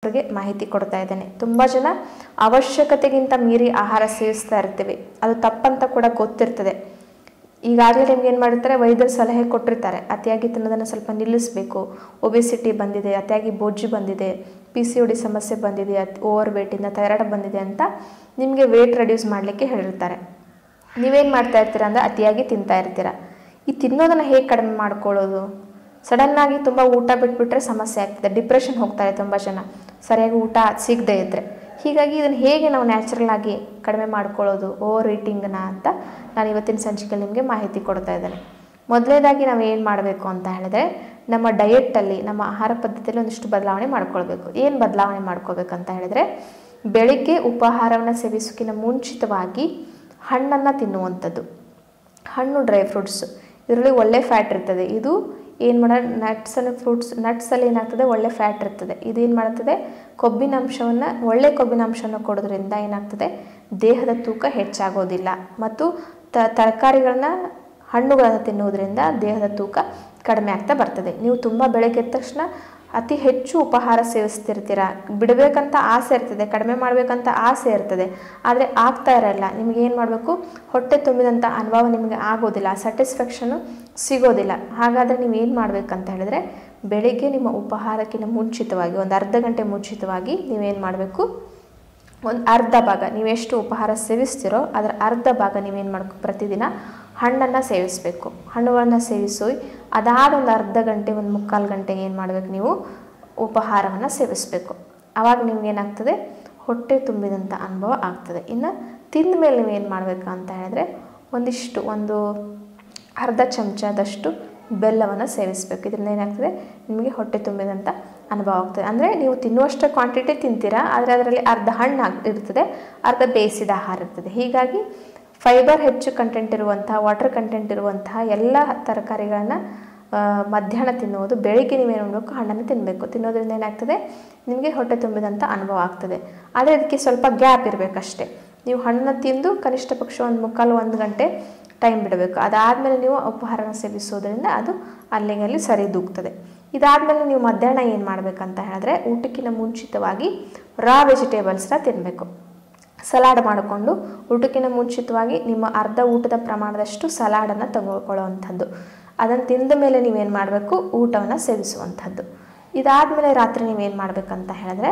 ಗೆ ಮಾಹಿತಿ ಕೊಡ್ತಾ ಇದ್ದೇನೆ ತುಂಬ ಜನ ಅವಶ್ಯಕತೆಗಿಂತ ಮೀರಿ ಆಹಾರ ಸೇವಿಸ್ತಾ ಇರ್ತೀವಿ ಅದು ತಪ್ಪಂತ ಕೂಡ ಗೊತ್ತಿರ್ತದೆ ಈಗಾಗಲೇ ನಿಮ್ಗೆ ಏನು ಮಾಡಿರ್ತಾರೆ ವೈದ್ಯರು ಸಲಹೆ ಕೊಟ್ಟಿರ್ತಾರೆ ಅತಿಯಾಗಿ ತಿನ್ನೋದನ್ನು ಸ್ವಲ್ಪ ನಿಲ್ಲಿಸಬೇಕು ಒಬೆಸಿಟಿ ಬಂದಿದೆ ಅತಿಯಾಗಿ ಬೊಜ್ಜು ಬಂದಿದೆ ಪಿ ಸಿ ಡಿ ಸಮಸ್ಯೆ ಬಂದಿದೆ ಅತ್ ಓವರ್ ವೇಟಿಂದ ಥೈರಾಯ್ಡ್ ಬಂದಿದೆ ಅಂತ ನಿಮಗೆ ವೇಟ್ ರೆಡ್ಯೂಸ್ ಮಾಡಲಿಕ್ಕೆ ಹೇಳಿರ್ತಾರೆ ನೀವೇನು ಮಾಡ್ತಾ ಇರ್ತೀರ ಅಂದರೆ ಅತಿಯಾಗಿ ತಿಂತಾ ಇರ್ತೀರ ಈ ತಿನ್ನೋದನ್ನು ಹೇಗೆ ಕಡಿಮೆ ಮಾಡ್ಕೊಳ್ಳೋದು ಸಡನ್ನಾಗಿ ತುಂಬ ಊಟ ಬಿಟ್ಬಿಟ್ರೆ ಸಮಸ್ಯೆ ಆಗ್ತದೆ ಡಿಪ್ರೆಷನ್ ಹೋಗ್ತಾರೆ ತುಂಬ ಜನ ಸರಿಯಾಗಿ ಊಟ ಸಿಗದೆ ಇದ್ದರೆ ಹೀಗಾಗಿ ಇದನ್ನು ಹೇಗೆ ನಾವು ನ್ಯಾಚುರಲ್ ಆಗಿ ಕಡಿಮೆ ಮಾಡ್ಕೊಳ್ಳೋದು ಓವರ್ ಈಟಿಂಗ್ನ ಅಂತ ನಾನು ಇವತ್ತಿನ ಸಂಚಿಕೆಯಲ್ಲಿ ನಿಮಗೆ ಮಾಹಿತಿ ಕೊಡ್ತಾ ಇದ್ದೇನೆ ಮೊದಲನೇದಾಗಿ ನಾವು ಏನು ಮಾಡಬೇಕು ಅಂತ ಹೇಳಿದ್ರೆ ನಮ್ಮ ಡಯೆಟ್ಟಲ್ಲಿ ನಮ್ಮ ಆಹಾರ ಪದ್ಧತಿಯಲ್ಲಿ ಒಂದಿಷ್ಟು ಬದಲಾವಣೆ ಮಾಡ್ಕೊಳ್ಬೇಕು ಏನು ಬದಲಾವಣೆ ಮಾಡ್ಕೋಬೇಕಂತ ಹೇಳಿದ್ರೆ ಬೆಳಿಗ್ಗೆ ಉಪಹಾರವನ್ನು ಸೇವಿಸೋಕ್ಕಿಂತ ಮುಂಚಿತವಾಗಿ ಹಣ್ಣನ್ನು ತಿನ್ನುವಂಥದ್ದು ಹಣ್ಣು ಡ್ರೈ ಫ್ರೂಟ್ಸ್ ಇದರಲ್ಲಿ ಒಳ್ಳೆ ಫ್ಯಾಟ್ ಇರ್ತದೆ ಇದು ಏನು ಮಾಡ ನಟ್ಸ್ ಅನ್ನು ಫ್ರೂಟ್ಸ್ ನಟ್ಸಲ್ಲಿ ಏನಾಗ್ತದೆ ಒಳ್ಳೆ ಫ್ಯಾಟ್ ಇರ್ತದೆ ಇದೇನು ಮಾಡ್ತದೆ ಕೊಬ್ಬಿನ ಅಂಶವನ್ನು ಒಳ್ಳೆ ಕೊಬ್ಬಿನ ಅಂಶವನ್ನು ಕೊಡೋದ್ರಿಂದ ಏನಾಗ್ತದೆ ದೇಹದ ತೂಕ ಹೆಚ್ಚಾಗೋದಿಲ್ಲ ಮತ್ತು ತ ತರಕಾರಿಗಳನ್ನ ಹಣ್ಣುಗಳನ್ನು ತಿನ್ನುವುದರಿಂದ ದೇಹದ ತೂಕ ಕಡಿಮೆ ಆಗ್ತಾ ಬರ್ತದೆ ನೀವು ತುಂಬ ಬೆಳಗ್ಗೆ ಎದ್ದ ತಕ್ಷಣ ಅತಿ ಹೆಚ್ಚು ಉಪಹಾರ ಸೇವಿಸ್ತಿರ್ತೀರ ಬಿಡಬೇಕಂತ ಆಸೆ ಇರ್ತದೆ ಕಡಿಮೆ ಮಾಡಬೇಕಂತ ಆಸೆ ಇರ್ತದೆ ಆದರೆ ಆಗ್ತಾ ಇರಲ್ಲ ನಿಮ್ಗೆ ಏನು ಮಾಡಬೇಕು ಹೊಟ್ಟೆ ತುಂಬಿದಂಥ ಅನುಭವ ನಿಮಗೆ ಆಗೋದಿಲ್ಲ ಸ್ಯಾಟಿಸ್ಫ್ಯಾಕ್ಷನು ಸಿಗೋದಿಲ್ಲ ಹಾಗಾದರೆ ನೀವು ಏನು ಮಾಡಬೇಕಂತ ಹೇಳಿದ್ರೆ ಬೆಳಿಗ್ಗೆ ನಿಮ್ಮ ಉಪಹಾರಕ್ಕಿಂತ ಮುಂಚಿತವಾಗಿ ಒಂದು ಅರ್ಧ ಗಂಟೆ ಮುಂಚಿತವಾಗಿ ನೀವೇನು ಮಾಡಬೇಕು ಒಂದು ಅರ್ಧ ಭಾಗ ನೀವೆಷ್ಟು ಉಪಹಾರ ಸೇವಿಸ್ತೀರೋ ಅದರ ಅರ್ಧ ಭಾಗ ನೀವೇನು ಮಾಡ್ಕೊ ಪ್ರತಿದಿನ ಹಣ್ಣನ್ನು ಸೇವಿಸಬೇಕು ಹಣ್ಣುಗಳನ್ನು ಸೇವಿಸಿ ಅದಾದ ಒಂದು ಅರ್ಧ ಗಂಟೆ ಒಂದು ಮುಕ್ಕಾಲು ಗಂಟೆಗೆ ಏನು ಮಾಡಬೇಕು ನೀವು ಉಪಹಾರವನ್ನು ಸೇವಿಸಬೇಕು ಆವಾಗ ನಿಮ್ಗೇನಾಗ್ತದೆ ಹೊಟ್ಟೆ ತುಂಬಿದಂಥ ಅನುಭವ ಆಗ್ತದೆ ಇನ್ನು ತಿಂದ ಮೇಲೆ ನೀವೇನು ಮಾಡಬೇಕು ಅಂತ ಹೇಳಿದ್ರೆ ಒಂದಿಷ್ಟು ಒಂದು ಅರ್ಧ ಚಮಚದಷ್ಟು ಬೆಲ್ಲವನ್ನು ಸೇವಿಸಬೇಕು ಇದರಿಂದ ಏನಾಗ್ತದೆ ನಿಮಗೆ ಹೊಟ್ಟೆ ತುಂಬಿದಂಥ ಅನುಭವ ಆಗ್ತದೆ ಅಂದರೆ ನೀವು ತಿನ್ನುವಷ್ಟು ಕ್ವಾಂಟಿಟಿ ತಿಂತೀರಾ ಆದರೆ ಅದರಲ್ಲಿ ಅರ್ಧ ಹಣ್ಣು ಆಗ್ ಇರ್ತದೆ ಅರ್ಧ ಬೇಯಿಸಿದ ಆಹಾರ ಇರ್ತದೆ ಹೀಗಾಗಿ ಫೈಬರ್ ಹೆಚ್ಚು ಕಂಟೆಂಟ್ ಇರುವಂತಹ ವಾಟರ್ ಕಂಟೆಂಟ್ ಇರುವಂತಹ ಎಲ್ಲ ತರಕಾರಿಗಳನ್ನು ಮಧ್ಯಾಹ್ನ ತಿನ್ನುವುದು ಬೆಳಿಗ್ಗೆ ನೀವೇನು ಮಾಡಬೇಕು ಹಣ್ಣನ್ನು ತಿನ್ನಬೇಕು ತಿನ್ನೋದ್ರಿಂದ ಏನಾಗ್ತದೆ ನಿಮಗೆ ಹೊಟ್ಟೆ ತುಂಬಿದಂಥ ಅನುಭವ ಆಗ್ತದೆ ಆದರೆ ಅದಕ್ಕೆ ಸ್ವಲ್ಪ ಗ್ಯಾಪ್ ಇರಬೇಕಷ್ಟೇ ನೀವು ಹಣ್ಣನ್ನು ತಿಂದು ಕನಿಷ್ಠ ಪಕ್ಷ ಒಂದು ಮುಕ್ಕಾಲು ಒಂದು ಗಂಟೆ ಟೈಮ್ ಬಿಡಬೇಕು ಅದಾದಮೇಲೆ ನೀವು ಉಪಹಾರನ ಸೇವಿಸೋದ್ರಿಂದ ಅದು ಅಲ್ಲಿಗೆ ಅಲ್ಲಿ ಸರಿ ದೂಗ್ತದೆ ಇದಾದಮೇಲೆ ನೀವು ಮಧ್ಯಾಹ್ನ ಏನು ಮಾಡಬೇಕಂತ ಹೇಳಿದ್ರೆ ಊಟಕ್ಕಿಂತ ಮುಂಚಿತವಾಗಿ ರಾ ವೆಜಿಟೇಬಲ್ಸ್ನ ತಿನ್ನಬೇಕು ಸಲಾಡ್ ಮಾಡಿಕೊಂಡು ಊಟಕ್ಕಿಂತ ಮುಂಚಿತವಾಗಿ ನಿಮ್ಮ ಅರ್ಧ ಊಟದ ಪ್ರಮಾಣದಷ್ಟು ಸಲಾಡನ್ನು ತೆಗೆದುಕೊಳ್ಳುವಂಥದ್ದು ಅದನ್ನು ತಿಂದ ಮೇಲೆ ನೀವೇನು ಮಾಡಬೇಕು ಊಟವನ್ನು ಸೇವಿಸುವಂಥದ್ದು ಇದಾದಮೇಲೆ ರಾತ್ರಿ ನೀವೇನು ಮಾಡಬೇಕಂತ ಹೇಳಿದ್ರೆ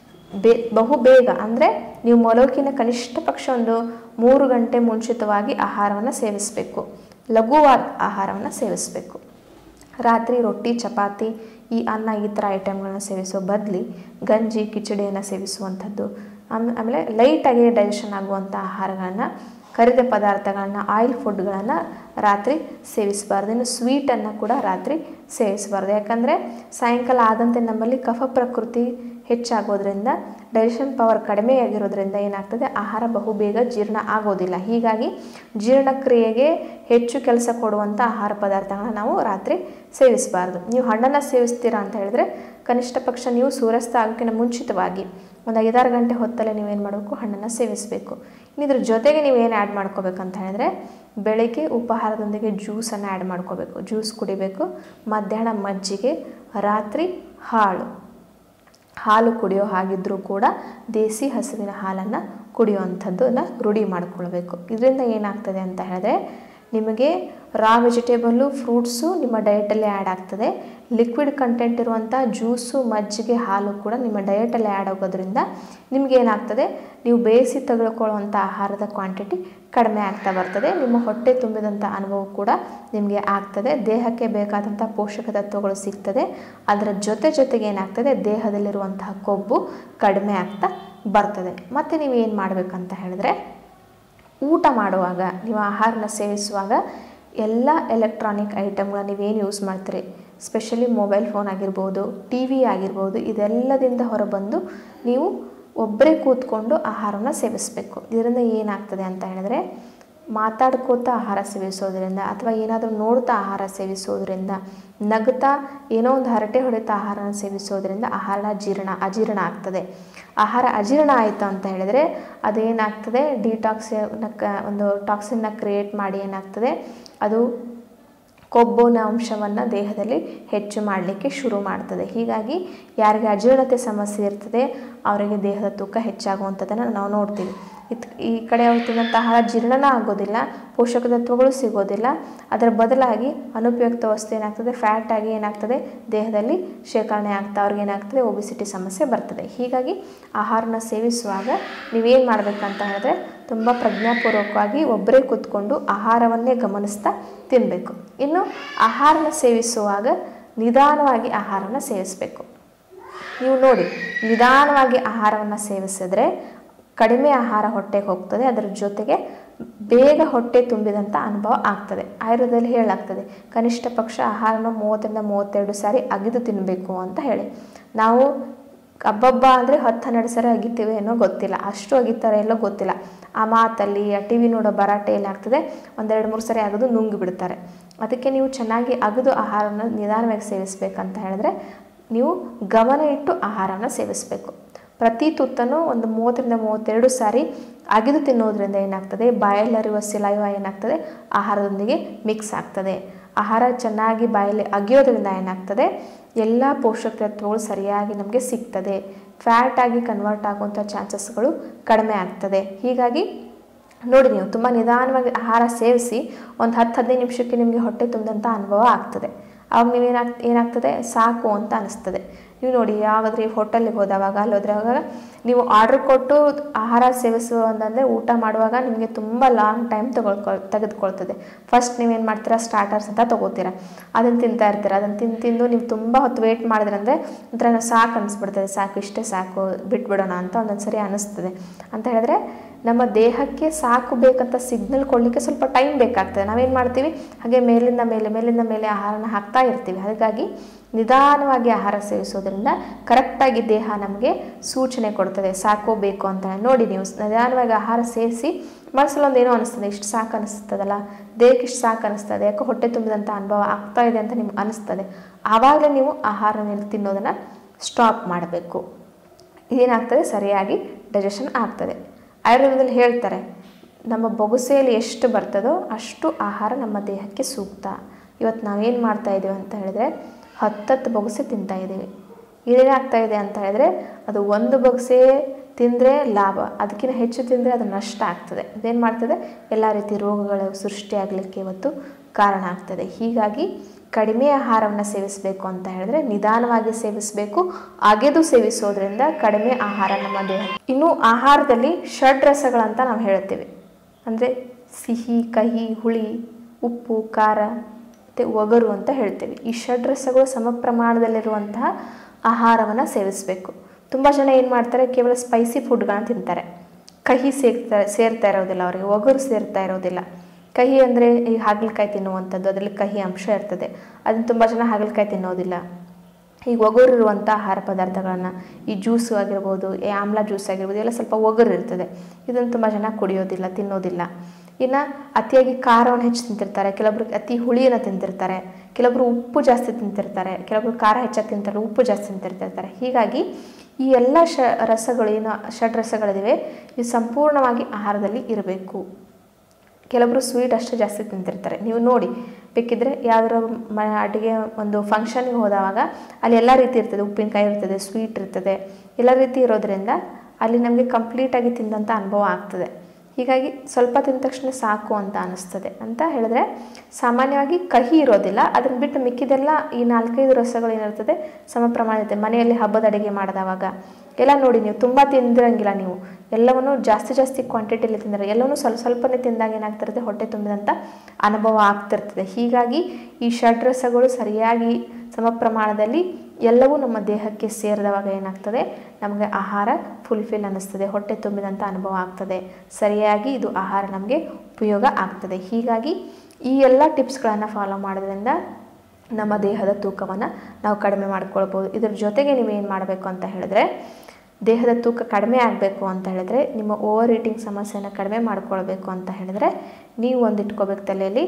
ಬೇ ಬಹು ಬೇಗ ಅಂದರೆ ನೀವು ಮೊಲೋಕಿನ ಕನಿಷ್ಠ ಪಕ್ಷ ಒಂದು ಮೂರು ಗಂಟೆ ಮುಂಚಿತವಾಗಿ ಆಹಾರವನ್ನು ಸೇವಿಸಬೇಕು ಲಘುವಾದ ಆಹಾರವನ್ನು ಸೇವಿಸಬೇಕು ರಾತ್ರಿ ರೊಟ್ಟಿ ಚಪಾತಿ ಈ ಅನ್ನ ಈ ಥರ ಐಟಮ್ಗಳನ್ನ ಸೇವಿಸೋ ಬದಲಿ ಗಂಜಿ ಕಿಚಡಿಯನ್ನು ಸೇವಿಸುವಂಥದ್ದು ಆಮೇಲೆ ಆಮೇಲೆ ಲೈಟಾಗಿ ಡೈಜೆಷನ್ ಆಗುವಂಥ ಆಹಾರಗಳನ್ನು ಕರಿದ ಪದಾರ್ಥಗಳನ್ನ ಆಯಿಲ್ ಫುಡ್ಗಳನ್ನು ರಾತ್ರಿ ಸೇವಿಸಬಾರ್ದು ಇನ್ನು ಸ್ವೀಟನ್ನು ಕೂಡ ರಾತ್ರಿ ಸೇವಿಸಬಾರ್ದು ಯಾಕಂದರೆ ಸಾಯಂಕಾಲ ಆದಂತೆ ನಮ್ಮಲ್ಲಿ ಕಫ ಪ್ರಕೃತಿ ಹೆಚ್ಚಾಗೋದ್ರಿಂದ ಡೈಜೆಷನ್ ಪವರ್ ಕಡಿಮೆ ಆಗಿರೋದ್ರಿಂದ ಏನಾಗ್ತದೆ ಆಹಾರ ಬಹು ಬೇಗ ಜೀರ್ಣ ಆಗೋದಿಲ್ಲ ಹೀಗಾಗಿ ಜೀರ್ಣಕ್ರಿಯೆಗೆ ಹೆಚ್ಚು ಕೆಲಸ ಕೊಡುವಂಥ ಆಹಾರ ಪದಾರ್ಥಗಳನ್ನ ನಾವು ರಾತ್ರಿ ಸೇವಿಸಬಾರ್ದು ನೀವು ಹಣ್ಣನ್ನು ಸೇವಿಸ್ತೀರಾ ಅಂತ ಹೇಳಿದ್ರೆ ಕನಿಷ್ಠ ಪಕ್ಷ ನೀವು ಸೂರ್ಯಾಸ್ತ ಆಗೋಕ್ಕಿಂತ ಮುಂಚಿತವಾಗಿ ಒಂದು ಐದಾರು ಗಂಟೆ ಹೊತ್ತಲ್ಲೇ ನೀವೇನು ಮಾಡಬೇಕು ಹಣ್ಣನ್ನು ಸೇವಿಸಬೇಕು ಇನ್ನು ಇದ್ರ ಜೊತೆಗೆ ನೀವೇನು ಆ್ಯಡ್ ಮಾಡ್ಕೋಬೇಕಂತ ಹೇಳಿದ್ರೆ ಬೆಳಗ್ಗೆ ಉಪಹಾರದೊಂದಿಗೆ ಜ್ಯೂಸನ್ನು ಆ್ಯಡ್ ಮಾಡ್ಕೋಬೇಕು ಜ್ಯೂಸ್ ಕುಡಿಬೇಕು ಮಧ್ಯಾಹ್ನ ಮಜ್ಜಿಗೆ ರಾತ್ರಿ ಹಾಳು ಹಾಲು ಕುಡಿಯೋ ಹಾಗಿದ್ದರೂ ಕೂಡ ದೇಸಿ ಹಸುವಿನ ಹಾಲನ್ನು ಕುಡಿಯುವಂಥದ್ದನ್ನು ರೂಢಿ ಮಾಡ್ಕೊಳ್ಬೇಕು ಇದರಿಂದ ಏನಾಗ್ತದೆ ಅಂತ ಹೇಳಿದ್ರೆ ನಿಮಗೆ ರಾ ವೆಜಿಟೇಬಲ್ಲು ಫ್ರೂಟ್ಸು ನಿಮ್ಮ ಡಯಟಲ್ಲಿ ಆ್ಯಡ್ ಆಗ್ತದೆ ಲಿಕ್ವಿಡ್ ಕಂಟೆಂಟ್ ಇರುವಂಥ ಜ್ಯೂಸು ಮಜ್ಜಿಗೆ ಹಾಲು ಕೂಡ ನಿಮ್ಮ ಡಯಟಲ್ಲಿ ಆ್ಯಡ್ ಆಗೋದ್ರಿಂದ ನಿಮ್ಗೆ ಏನಾಗ್ತದೆ ನೀವು ಬೇಯಿಸಿ ತೆಗೆದುಕೊಳ್ಳುವಂಥ ಆಹಾರದ ಕ್ವಾಂಟಿಟಿ ಕಡಿಮೆ ಆಗ್ತಾ ಬರ್ತದೆ ನಿಮ್ಮ ಹೊಟ್ಟೆ ತುಂಬಿದಂಥ ಅನುಭವ ಕೂಡ ನಿಮಗೆ ಆಗ್ತದೆ ದೇಹಕ್ಕೆ ಬೇಕಾದಂಥ ಪೋಷಕ ತತ್ವಗಳು ಸಿಗ್ತದೆ ಅದರ ಜೊತೆ ಜೊತೆಗೆ ಏನಾಗ್ತದೆ ದೇಹದಲ್ಲಿರುವಂತಹ ಕೊಬ್ಬು ಕಡಿಮೆ ಆಗ್ತಾ ಬರ್ತದೆ ಮತ್ತು ನೀವು ಏನು ಮಾಡಬೇಕಂತ ಹೇಳಿದ್ರೆ ಊಟ ಮಾಡುವಾಗ ನೀವು ಆಹಾರನ ಸೇವಿಸುವಾಗ ಎಲ್ಲ ಎಲೆಕ್ಟ್ರಾನಿಕ್ ಐಟಮ್ಗಳನ್ನ ನೀವೇನು ಯೂಸ್ ಮಾಡ್ತೀರಿ ಸ್ಪೆಷಲಿ ಮೊಬೈಲ್ ಫೋನ್ ಆಗಿರ್ಬೋದು ಟಿ ವಿ ಆಗಿರ್ಬೋದು ಇದೆಲ್ಲದಿಂದ ಹೊರಬಂದು ನೀವು ಒಬ್ಬರೇ ಕೂತ್ಕೊಂಡು ಆಹಾರವನ್ನು ಸೇವಿಸಬೇಕು ಇದರಿಂದ ಏನಾಗ್ತದೆ ಅಂತ ಹೇಳಿದ್ರೆ ಮಾತಾಡ್ಕೋತಾ ಆಹಾರ ಸೇವಿಸೋದ್ರಿಂದ ಅಥವಾ ಏನಾದರೂ ನೋಡ್ತಾ ಆಹಾರ ಸೇವಿಸೋದ್ರಿಂದ ನಗ್ತಾ ಏನೋ ಒಂದು ಹರಟೆ ಹೊಡೆತಾ ಆಹಾರನ ಸೇವಿಸೋದ್ರಿಂದ ಆಹಾರ ಜೀರ್ಣ ಅಜೀರ್ಣ ಆಗ್ತದೆ ಆಹಾರ ಅಜೀರ್ಣ ಆಯಿತು ಅಂತ ಹೇಳಿದರೆ ಅದೇನಾಗ್ತದೆ ಡಿಟಾಕ್ಸ್ ಒಂದು ಟಾಕ್ಸಿನ್ನ ಕ್ರಿಯೇಟ್ ಮಾಡಿ ಏನಾಗ್ತದೆ ಅದು ಕೊಬ್ಬಿನ ಅಂಶವನ್ನು ದೇಹದಲ್ಲಿ ಹೆಚ್ಚು ಮಾಡಲಿಕ್ಕೆ ಶುರು ಮಾಡ್ತದೆ ಹೀಗಾಗಿ ಯಾರಿಗೆ ಅಜೀರ್ಣತೆ ಸಮಸ್ಯೆ ಇರ್ತದೆ ಅವರಿಗೆ ದೇಹದ ತೂಕ ಹೆಚ್ಚಾಗುವಂಥದ್ದನ್ನು ನಾವು ನೋಡ್ತೀವಿ ಇತ್ ಈ ಕಡೆ ಅವ್ರು ತಿನ್ನಂಥ ಆಹಾರ ಜೀರ್ಣನ ಆಗೋದಿಲ್ಲ ಪೋಷಕ ತತ್ವಗಳು ಸಿಗೋದಿಲ್ಲ ಅದರ ಬದಲಾಗಿ ಅನುಪಯುಕ್ತ ವಸ್ತು ಏನಾಗ್ತದೆ ಫ್ಯಾಟ್ ಆಗಿ ಏನಾಗ್ತದೆ ದೇಹದಲ್ಲಿ ಶೇಖರಣೆ ಆಗ್ತಾ ಅವ್ರಿಗೆ ಏನಾಗ್ತದೆ ಒಬಿಸಿಟಿ ಸಮಸ್ಯೆ ಬರ್ತದೆ ಹೀಗಾಗಿ ಆಹಾರನ ಸೇವಿಸುವಾಗ ನೀವೇನು ಮಾಡಬೇಕಂತ ಹೇಳಿದ್ರೆ ತುಂಬ ಪ್ರಜ್ಞಾಪೂರ್ವಕವಾಗಿ ಒಬ್ಬರೇ ಕೂತ್ಕೊಂಡು ಆಹಾರವನ್ನೇ ಗಮನಿಸ್ತಾ ತಿನ್ನಬೇಕು ಇನ್ನು ಆಹಾರನ ಸೇವಿಸುವಾಗ ನಿಧಾನವಾಗಿ ಆಹಾರನ ಸೇವಿಸಬೇಕು ನೀವು ನೋಡಿ ನಿಧಾನವಾಗಿ ಆಹಾರವನ್ನು ಸೇವಿಸಿದ್ರೆ ಕಡಿಮೆ ಆಹಾರ ಹೊಟ್ಟೆಗೆ ಹೋಗ್ತದೆ ಅದರ ಜೊತೆಗೆ ಬೇಗ ಹೊಟ್ಟೆ ತುಂಬಿದಂಥ ಅನುಭವ ಆಗ್ತದೆ ಆಯುರ್ವೇದದಲ್ಲಿ ಹೇಳಾಗ್ತದೆ ಕನಿಷ್ಠ ಪಕ್ಷ ಆಹಾರನ ಮೂವತ್ತರಿಂದ ಮೂವತ್ತೆರಡು ಸಾರಿ ಅಗಿದು ತಿನ್ನಬೇಕು ಅಂತ ಹೇಳಿ ನಾವು ಹಬ್ಬಬ್ಬ ಅಂದರೆ ಹತ್ತು ಹನ್ನೆರಡು ಸಾರಿ ಅಗಿತೀವಿ ಏನೋ ಗೊತ್ತಿಲ್ಲ ಅಷ್ಟು ಅಗಿತಾರೆ ಎಲ್ಲೋ ಗೊತ್ತಿಲ್ಲ ಆ ಮಾತಲ್ಲಿ ಆ ಟಿ ವಿ ನೋಡೋ ಭರಾಟೆ ಏನಾಗ್ತದೆ ಒಂದೆರಡು ಮೂರು ಸರಿ ಅಗದು ನುಂಗಿ ಬಿಡ್ತಾರೆ ಅದಕ್ಕೆ ನೀವು ಚೆನ್ನಾಗಿ ಅಗದು ಆಹಾರನ ನಿಧಾನವಾಗಿ ಸೇವಿಸಬೇಕಂತ ಹೇಳಿದ್ರೆ ನೀವು ಗಮನ ಇಟ್ಟು ಆಹಾರನ ಸೇವಿಸಬೇಕು ಪ್ರತಿ ತುತ್ತನ್ನು ಒಂದು ಮೂವತ್ತರಿಂದ ಮೂವತ್ತೆರಡು ಸಾರಿ ಅಗಿದು ತಿನ್ನೋದ್ರಿಂದ ಏನಾಗ್ತದೆ ಬಾಯಲ್ಲರಿರುವ ಸಿಲೈವ ಏನಾಗ್ತದೆ ಆಹಾರದೊಂದಿಗೆ ಮಿಕ್ಸ್ ಆಗ್ತದೆ ಆಹಾರ ಚೆನ್ನಾಗಿ ಬಾಯಲ್ಲಿ ಅಗಿಯೋದ್ರಿಂದ ಏನಾಗ್ತದೆ ಎಲ್ಲ ಪೋಷಕ ತತ್ವಗಳು ಸರಿಯಾಗಿ ನಮಗೆ ಸಿಗ್ತದೆ ಫ್ಯಾಟ್ ಆಗಿ ಕನ್ವರ್ಟ್ ಆಗುವಂಥ ಚಾನ್ಸಸ್ಗಳು ಕಡಿಮೆ ಆಗ್ತದೆ ಹೀಗಾಗಿ ನೋಡಿ ನೀವು ತುಂಬ ನಿಧಾನವಾಗಿ ಆಹಾರ ಸೇವಿಸಿ ಒಂದು ಹತ್ತು ಹದಿನೈದು ನಿಮಿಷಕ್ಕೆ ನಿಮಗೆ ಹೊಟ್ಟೆ ತುಂಬಿದಂಥ ಅನುಭವ ಆಗ್ತದೆ ಆವಾಗ ನೀವೇನಾಗ್ ಏನಾಗ್ತದೆ ಸಾಕು ಅಂತ ಅನಿಸ್ತದೆ ನೀವು ನೋಡಿ ಯಾವಾಗಾದ್ರೂ ಈ ಹೋಟೆಲ್ಗೆ ಹೋದವಾಗ ಅಲ್ಲಿ ಹೋದಾಗ ನೀವು ಆರ್ಡ್ರ್ ಕೊಟ್ಟು ಆಹಾರ ಸೇವಿಸುವ ಅಂತಂದರೆ ಊಟ ಮಾಡುವಾಗ ನಿಮಗೆ ತುಂಬ ಲಾಂಗ್ ಟೈಮ್ ತಗೊಳ್ಕೊಳ್ ತೆಗೆದುಕೊಳ್ತದೆ ಫಸ್ಟ್ ನೀವೇನು ಮಾಡ್ತೀರಾ ಸ್ಟಾರ್ಟರ್ಸ್ ಅಂತ ತೊಗೋತೀರಾ ಅದನ್ನು ತಿಂತಾ ಇರ್ತೀರ ಅದನ್ನು ತಿಂದು ತಿಂದು ನೀವು ತುಂಬ ಹೊತ್ತು ವೆಯ್ಟ್ ಮಾಡಿದ್ರಂದರೆ ಒಂಥರ ಸಾಕು ಅನಿಸ್ಬಿಡ್ತದೆ ಸಾಕು ಇಷ್ಟೇ ಸಾಕು ಬಿಟ್ಬಿಡೋಣ ಅಂತ ಒಂದೊಂದು ಸರಿ ಅನಿಸ್ತದೆ ಅಂತ ಹೇಳಿದ್ರೆ ನಮ್ಮ ದೇಹಕ್ಕೆ ಸಾಕು ಬೇಕಂತ ಸಿಗ್ನಲ್ ಕೊಡಲಿಕ್ಕೆ ಸ್ವಲ್ಪ ಟೈಮ್ ಬೇಕಾಗ್ತದೆ ನಾವೇನು ಮಾಡ್ತೀವಿ ಹಾಗೆ ಮೇಲಿಂದ ಮೇಲೆ ಮೇಲಿಂದ ಮೇಲೆ ಆಹಾರನ ಹಾಕ್ತಾ ಇರ್ತೀವಿ ಹಾಗಾಗಿ ನಿಧಾನವಾಗಿ ಆಹಾರ ಸೇವಿಸೋದ್ರಿಂದ ಕರೆಕ್ಟಾಗಿ ದೇಹ ನಮಗೆ ಸೂಚನೆ ಕೊಡ್ತದೆ ಸಾಕು ಬೇಕು ಅಂತ ನೋಡಿ ನೀವು ನಿಧಾನವಾಗಿ ಆಹಾರ ಸೇವಿಸಿ ಮನಸ್ಸಲ್ಲಿ ಒಂದು ಏನೋ ಅನಿಸ್ತದೆ ಇಷ್ಟು ಸಾಕು ಅನಿಸ್ತದಲ್ಲ ದೇಹಕ್ಕೆ ಇಷ್ಟು ಸಾಕು ಅನಿಸ್ತದೆ ಯಾಕೋ ಹೊಟ್ಟೆ ತುಂಬಿದಂಥ ಅನುಭವ ಆಗ್ತಾ ಇದೆ ಅಂತ ನಿಮ್ಗೆ ಅನಿಸ್ತದೆ ಆವಾಗಲೇ ನೀವು ಆಹಾರ ತಿನ್ನೋದನ್ನು ಸ್ಟಾಪ್ ಮಾಡಬೇಕು ಇದೇನಾಗ್ತದೆ ಸರಿಯಾಗಿ ಡೈಜೆಷನ್ ಆಗ್ತದೆ ಆಯುರ್ವೇದದಲ್ಲಿ ಹೇಳ್ತಾರೆ ನಮ್ಮ ಬೊಗಸೆಯಲ್ಲಿ ಎಷ್ಟು ಬರ್ತದೋ ಅಷ್ಟು ಆಹಾರ ನಮ್ಮ ದೇಹಕ್ಕೆ ಸೂಕ್ತ ಇವತ್ತು ನಾವೇನು ಮಾಡ್ತಾ ಇದ್ದೀವಿ ಅಂತ ಹೇಳಿದ್ರೆ ಹತ್ತತ್ತು ಬೊಗಸೆ ತಿಂತಾ ಇದ್ದೀವಿ ಇದೇನಾಗ್ತಾ ಇದೆ ಅಂತ ಹೇಳಿದ್ರೆ ಅದು ಒಂದು ಬೊಗಸೆ ತಿಂದರೆ ಲಾಭ ಅದಕ್ಕಿಂತ ಹೆಚ್ಚು ತಿಂದರೆ ಅದು ನಷ್ಟ ಆಗ್ತದೆ ಅದೇನು ಮಾಡ್ತದೆ ಎಲ್ಲ ರೀತಿ ರೋಗಗಳು ಸೃಷ್ಟಿಯಾಗಲಿಕ್ಕೆ ಇವತ್ತು ಕಾರಣ ಆಗ್ತದೆ ಹೀಗಾಗಿ ಕಡಿಮೆ ಆಹಾರವನ್ನು ಸೇವಿಸಬೇಕು ಅಂತ ಹೇಳಿದ್ರೆ ನಿಧಾನವಾಗಿ ಸೇವಿಸಬೇಕು ಅಗೆದು ಸೇವಿಸೋದ್ರಿಂದ ಕಡಿಮೆ ಆಹಾರ ನಮ್ಮ ದೇಹ ಇನ್ನು ಆಹಾರದಲ್ಲಿ ಷಡ್ರಸಗಳಂತ ನಾವು ಹೇಳ್ತೀವಿ ಅಂದರೆ ಸಿಹಿ ಕಹಿ ಹುಳಿ ಉಪ್ಪು ಖಾರ ಮತ್ತು ಒಗರು ಅಂತ ಹೇಳ್ತೀವಿ ಈ ಷಡ್ರಸಗಳು ಸಮ ಪ್ರಮಾಣದಲ್ಲಿರುವಂತಹ ಆಹಾರವನ್ನು ಸೇವಿಸಬೇಕು ತುಂಬ ಜನ ಏನು ಮಾಡ್ತಾರೆ ಕೇವಲ ಸ್ಪೈಸಿ ಫುಡ್ಗಳನ್ನ ತಿಂತಾರೆ ಕಹಿ ಸೇರ್ತಾ ಸೇರ್ತಾ ಇರೋದಿಲ್ಲ ಅವರಿಗೆ ಒಗರು ಸೇರ್ತಾ ಇರೋದಿಲ್ಲ ಕಹಿ ಅಂದರೆ ಈ ಹಾಗಲಕಾಯಿ ತಿನ್ನುವಂಥದ್ದು ಅದರಲ್ಲಿ ಕಹಿ ಅಂಶ ಇರ್ತದೆ ಅದನ್ನು ತುಂಬ ಜನ ಹಾಗಲಕಾಯಿ ತಿನ್ನೋದಿಲ್ಲ ಈಗ ಒಗರು ಇರುವಂಥ ಆಹಾರ ಪದಾರ್ಥಗಳನ್ನು ಈ ಜ್ಯೂಸು ಆಗಿರ್ಬೋದು ಈ ಆಮ್ಲ ಜ್ಯೂಸ್ ಆಗಿರ್ಬೋದು ಎಲ್ಲ ಸ್ವಲ್ಪ ಒಗರು ಇರ್ತದೆ ಇದನ್ನು ತುಂಬ ಜನ ಕುಡಿಯೋದಿಲ್ಲ ತಿನ್ನೋದಿಲ್ಲ ಇನ್ನು ಅತಿಯಾಗಿ ಖಾರವನ್ನು ಹೆಚ್ಚು ತಿಂತಿರ್ತಾರೆ ಕೆಲವೊಬ್ರು ಅತಿ ಹುಳಿಯನ್ನು ತಿಂತಿರ್ತಾರೆ ಕೆಲವೊಬ್ರು ಉಪ್ಪು ಜಾಸ್ತಿ ತಿಂತಿರ್ತಾರೆ ಕೆಲವೊಬ್ರು ಖಾರ ಹೆಚ್ಚಾಗಿ ತಿಂತಾರೆ ಉಪ್ಪು ಜಾಸ್ತಿ ತಿಂತಿರ್ತಿರ್ತಾರೆ ಹೀಗಾಗಿ ಈ ಎಲ್ಲ ಶ ರಸಗಳು ಏನು ಷಡ್ರಸಗಳಿವೆ ಇವು ಸಂಪೂರ್ಣವಾಗಿ ಆಹಾರದಲ್ಲಿ ಇರಬೇಕು ಕೆಲವರು ಸ್ವೀಟ್ ಅಷ್ಟೇ ಜಾಸ್ತಿ ತಿಂತಿರ್ತಾರೆ ನೀವು ನೋಡಿ ಬೇಕಿದ್ರೆ ಯಾವ್ದಾರ ಮ ಅಡುಗೆ ಒಂದು ಫಂಕ್ಷನ್ಗೆ ಹೋದಾಗ ಅಲ್ಲಿ ಎಲ್ಲ ರೀತಿ ಇರ್ತದೆ ಉಪ್ಪಿನಕಾಯಿ ಇರ್ತದೆ ಸ್ವೀಟ್ ಇರ್ತದೆ ಎಲ್ಲ ರೀತಿ ಇರೋದ್ರಿಂದ ಅಲ್ಲಿ ನಮಗೆ ಕಂಪ್ಲೀಟಾಗಿ ತಿಂದಂಥ ಅನುಭವ ಆಗ್ತದೆ ಹೀಗಾಗಿ ಸ್ವಲ್ಪ ತಿಂದ ತಕ್ಷಣ ಸಾಕು ಅಂತ ಅನ್ನಿಸ್ತದೆ ಅಂತ ಹೇಳಿದ್ರೆ ಸಾಮಾನ್ಯವಾಗಿ ಕಹಿ ಇರೋದಿಲ್ಲ ಅದನ್ನು ಬಿಟ್ಟು ಮಿಕ್ಕಿದೆಲ್ಲ ಈ ನಾಲ್ಕೈದು ರಸಗಳು ಏನಿರ್ತದೆ ಸಮ ಪ್ರಮಾಣ ಇರುತ್ತೆ ಮನೆಯಲ್ಲಿ ಹಬ್ಬದ ಅಡುಗೆ ಮಾಡಿದವಾಗ ಎಲ್ಲ ನೋಡಿ ನೀವು ತುಂಬ ತಿಂದಿರಂಗಿಲ್ಲ ನೀವು ಎಲ್ಲವನ್ನು ಜಾಸ್ತಿ ಜಾಸ್ತಿ ಕ್ವಾಂಟಿಟಿಯಲ್ಲಿ ತಿಂದರೆ ಎಲ್ಲವೂ ಸ್ವಲ್ಪ ಸ್ವಲ್ಪನೇ ತಿಂದಾಗ ಏನಾಗ್ತಿರುತ್ತೆ ಹೊಟ್ಟೆ ತುಂಬಿದಂಥ ಅನುಭವ ಆಗ್ತಿರ್ತದೆ ಹೀಗಾಗಿ ಈ ಷಡ್ರಸಗಳು ಸರಿಯಾಗಿ ಸಮ ಪ್ರಮಾಣದಲ್ಲಿ ಎಲ್ಲವೂ ನಮ್ಮ ದೇಹಕ್ಕೆ ಸೇರಿದವಾಗ ಏನಾಗ್ತದೆ ನಮಗೆ ಆಹಾರ ಫುಲ್ಫಿಲ್ ಅನ್ನಿಸ್ತದೆ ಹೊಟ್ಟೆ ತುಂಬಿದಂಥ ಅನುಭವ ಆಗ್ತದೆ ಸರಿಯಾಗಿ ಇದು ಆಹಾರ ನಮಗೆ ಉಪಯೋಗ ಆಗ್ತದೆ ಹೀಗಾಗಿ ಈ ಎಲ್ಲ ಟಿಪ್ಸ್ಗಳನ್ನು ಫಾಲೋ ಮಾಡೋದ್ರಿಂದ ನಮ್ಮ ದೇಹದ ತೂಕವನ್ನು ನಾವು ಕಡಿಮೆ ಮಾಡ್ಕೊಳ್ಬೋದು ಇದ್ರ ಜೊತೆಗೆ ನೀವೇನು ಮಾಡಬೇಕು ಅಂತ ಹೇಳಿದ್ರೆ ದೇಹದ ತೂಕ ಕಡಿಮೆ ಆಗಬೇಕು ಅಂತ ಹೇಳಿದ್ರೆ ನಿಮ್ಮ ಓವರ್ ಈಟಿಂಗ್ ಸಮಸ್ಯೆನ ಕಡಿಮೆ ಮಾಡ್ಕೊಳ್ಬೇಕು ಅಂತ ಹೇಳಿದ್ರೆ ನೀವು ಒಂದು ಇಟ್ಕೋಬೇಕು ತಲೆಯಲ್ಲಿ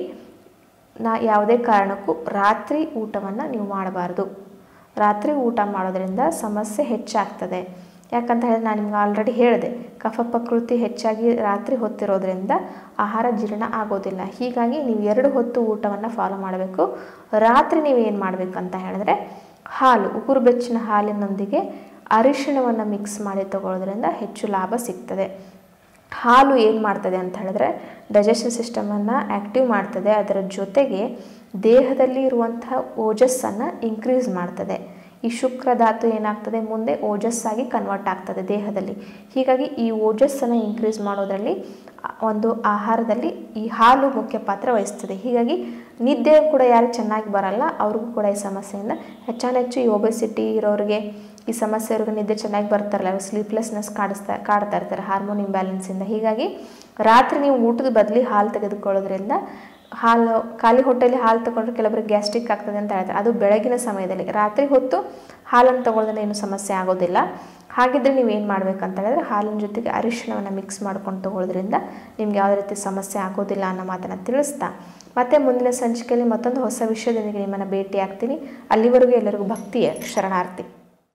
ನಾ ಯಾವುದೇ ಕಾರಣಕ್ಕೂ ರಾತ್ರಿ ಊಟವನ್ನು ನೀವು ಮಾಡಬಾರ್ದು ರಾತ್ರಿ ಊಟ ಮಾಡೋದ್ರಿಂದ ಸಮಸ್ಯೆ ಹೆಚ್ಚಾಗ್ತದೆ ಯಾಕಂತ ಹೇಳಿದ್ರೆ ನಾನು ನಿಮ್ಗೆ ಆಲ್ರೆಡಿ ಹೇಳಿದೆ ಕಫ ಪ್ರಕೃತಿ ಹೆಚ್ಚಾಗಿ ರಾತ್ರಿ ಹೊತ್ತಿರೋದ್ರಿಂದ ಆಹಾರ ಜೀರ್ಣ ಆಗೋದಿಲ್ಲ ಹೀಗಾಗಿ ನೀವು ಎರಡು ಹೊತ್ತು ಊಟವನ್ನು ಫಾಲೋ ಮಾಡಬೇಕು ರಾತ್ರಿ ನೀವು ಏನು ಮಾಡಬೇಕಂತ ಹೇಳಿದ್ರೆ ಹಾಲು ಉಗುರು ಬೆಚ್ಚಿನ ಹಾಲಿನೊಂದಿಗೆ ಅರಿಶಿಣವನ್ನು ಮಿಕ್ಸ್ ಮಾಡಿ ತಗೊಳ್ಳೋದ್ರಿಂದ ಹೆಚ್ಚು ಲಾಭ ಸಿಗ್ತದೆ ಹಾಲು ಏನು ಮಾಡ್ತದೆ ಅಂತ ಹೇಳಿದ್ರೆ ಡೈಜೆಷನ್ ಸಿಸ್ಟಮನ್ನು ಆ್ಯಕ್ಟಿವ್ ಮಾಡ್ತದೆ ಅದರ ಜೊತೆಗೆ ದೇಹದಲ್ಲಿ ಇರುವಂತಹ ಓಜಸ್ಸನ್ನು ಇನ್ಕ್ರೀಸ್ ಮಾಡ್ತದೆ ಈ ಶುಕ್ರ ಧಾತು ಏನಾಗ್ತದೆ ಮುಂದೆ ಓಜಸ್ಸಾಗಿ ಕನ್ವರ್ಟ್ ಆಗ್ತದೆ ದೇಹದಲ್ಲಿ ಹೀಗಾಗಿ ಈ ಓಜಸ್ಸನ್ನು ಇನ್ಕ್ರೀಸ್ ಮಾಡೋದರಲ್ಲಿ ಆ ಒಂದು ಆಹಾರದಲ್ಲಿ ಈ ಹಾಲು ಮುಖ್ಯ ಪಾತ್ರ ವಹಿಸ್ತದೆ ಹೀಗಾಗಿ ನಿದ್ದೆ ಕೂಡ ಯಾರು ಚೆನ್ನಾಗಿ ಬರಲ್ಲ ಅವ್ರಿಗೂ ಕೂಡ ಈ ಸಮಸ್ಯೆಯಿಂದ ಹೆಚ್ಚಾನೆಚ್ಚು ಈ ಒಬೆಸಿಟಿ ಇರೋರಿಗೆ ಈ ಸಮಸ್ಯೆ ಇರೋರಿಗೆ ನಿದ್ದೆ ಚೆನ್ನಾಗಿ ಬರ್ತಾರಲ್ಲ ಸ್ಲೀಪ್ಲೆಸ್ನೆಸ್ ಕಾಡಿಸ್ತಾ ಕಾಡ್ತಾ ಇರ್ತಾರೆ ಹಾರ್ಮೋನ್ ಇಂಬ್ಯಾಲೆನ್ಸಿಂದ ಹೀಗಾಗಿ ರಾತ್ರಿ ನೀವು ಊಟದ ಬದಲಿ ಹಾಲು ತೆಗೆದುಕೊಳ್ಳೋದ್ರಿಂದ ಹಾಲು ಖಾಲಿ ಹೊಟ್ಟೆಯಲ್ಲಿ ಹಾಲು ತಗೊಂಡ್ರೆ ಕೆಲವರಿಗೆ ಗ್ಯಾಸ್ಟ್ರಿಕ್ ಆಗ್ತದೆ ಅಂತ ಹೇಳ್ತಾರೆ ಅದು ಬೆಳಗಿನ ಸಮಯದಲ್ಲಿ ರಾತ್ರಿ ಹೊತ್ತು ಹಾಲನ್ನು ತಗೊಳ್ಳೋದ್ರಿಂದ ಏನು ಸಮಸ್ಯೆ ಆಗೋದಿಲ್ಲ ಹಾಗಿದ್ರೆ ನೀವು ಏನು ಮಾಡ್ಬೇಕಂತ ಹೇಳಿದ್ರೆ ಹಾಲಿನ ಜೊತೆಗೆ ಅರಿಶಿಣವನ್ನು ಮಿಕ್ಸ್ ಮಾಡ್ಕೊಂಡು ತಗೊಳ್ಳೋದ್ರಿಂದ ನಿಮ್ಗೆ ಯಾವುದೇ ರೀತಿ ಸಮಸ್ಯೆ ಆಗೋದಿಲ್ಲ ಅನ್ನೋ ಮಾತನ್ನು ತಿಳಿಸ್ತಾ ಮತ್ತೆ ಮುಂದಿನ ಸಂಚಿಕೆಯಲ್ಲಿ ಮತ್ತೊಂದು ಹೊಸ ವಿಷಯದೊಂದಿಗೆ ನಿಮ್ಮನ್ನು ಭೇಟಿ ಆಗ್ತೀನಿ ಅಲ್ಲಿವರೆಗೂ ಎಲ್ಲರಿಗೂ ಭಕ್ತಿಯ ಶರಣಾರ್ಥಿ